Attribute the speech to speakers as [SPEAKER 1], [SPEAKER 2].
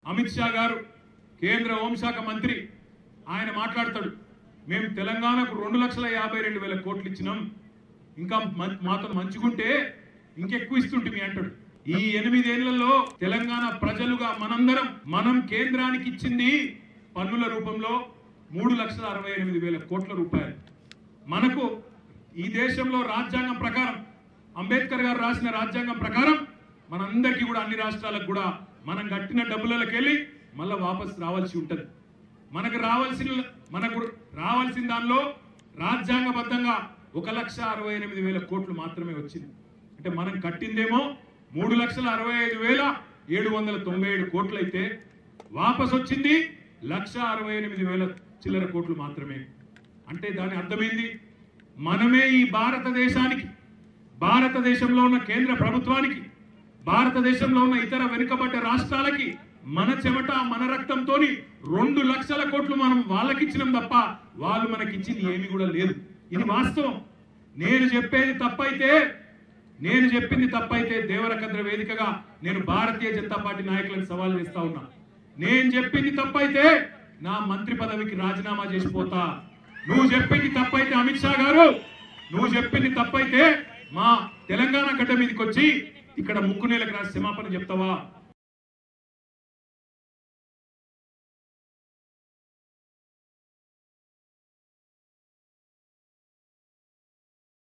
[SPEAKER 1] అమిత్ షా గారు కేంద్ర హోంశాఖ మంత్రి ఆయన మాట్లాడతాడు మేము తెలంగాణకు రెండు లక్షల యాభై రెండు వేల కోట్లు ఇచ్చినాం ఇంకా మం- మాతో మంచిగుంటే ఇంకెక్కువ ఇస్తుంటే అంటాడు ఈ ఎనిమిదేళ్లలో తెలంగాణ ప్రజలుగా మనందరం మనం కేంద్రానికి ఇచ్చింది పన్నుల రూపంలో మూడు లక్షల అరవై ఎనిమిది వేల కోట్ల రూపాయలు మనకు ఈ దేశంలో రాజ్యాంగం ప్రకారం అంబేద్కర్ గారు రాసిన రాజ్యాంగం ప్రకారం మనందరికీ కూడా అన్ని రాష్ట్రాలకు కూడా మనం కట్టిన డబ్బులకి వెళ్ళి మళ్ళీ వాపస్ రావాల్సి ఉంటది మనకు రావాల్సిన మనకు రావాల్సిన దానిలో రాజ్యాంగబద్ధంగా ఒక లక్ష అరవై ఎనిమిది వేల కోట్లు మాత్రమే వచ్చింది అంటే మనం కట్టిందేమో మూడు లక్షల అరవై ఐదు వేల ఏడు వందల తొంభై ఏడు కోట్లు అయితే వాపస్ వచ్చింది లక్ష అరవై ఎనిమిది వేల చిల్లర కోట్లు మాత్రమే అంటే దాని అర్థమైంది మనమే ఈ భారతదేశానికి భారతదేశంలో ఉన్న కేంద్ర ప్రభుత్వానికి భారతదేశంలో ఉన్న ఇతర వెనుకబడ్డ రాష్ట్రాలకి మన చెమట మన రక్తంతో రెండు లక్షల కోట్లు మనం వాళ్ళకిచ్చినాం తప్ప వాళ్ళు మనకిచ్చింది ఏమీ కూడా లేదు ఇది వాస్తవం నేను చెప్పేది తప్పైతే నేను చెప్పింది తప్పైతే దేవరకద్ర వేదికగా నేను భారతీయ జనతా పార్టీ నాయకులను సవాల్ చేస్తా ఉన్నా నేను చెప్పింది తప్పైతే నా మంత్రి పదవికి రాజీనామా చేసిపోతా నువ్వు చెప్పింది తప్పైతే అమిత్ షా గారు నువ్వు చెప్పింది తప్పైతే మా తెలంగాణ గడ్డ మీదకి వచ్చి ఇక్కడ ముక్కు నేలకు రాసి క్షమాపణ చెప్తావా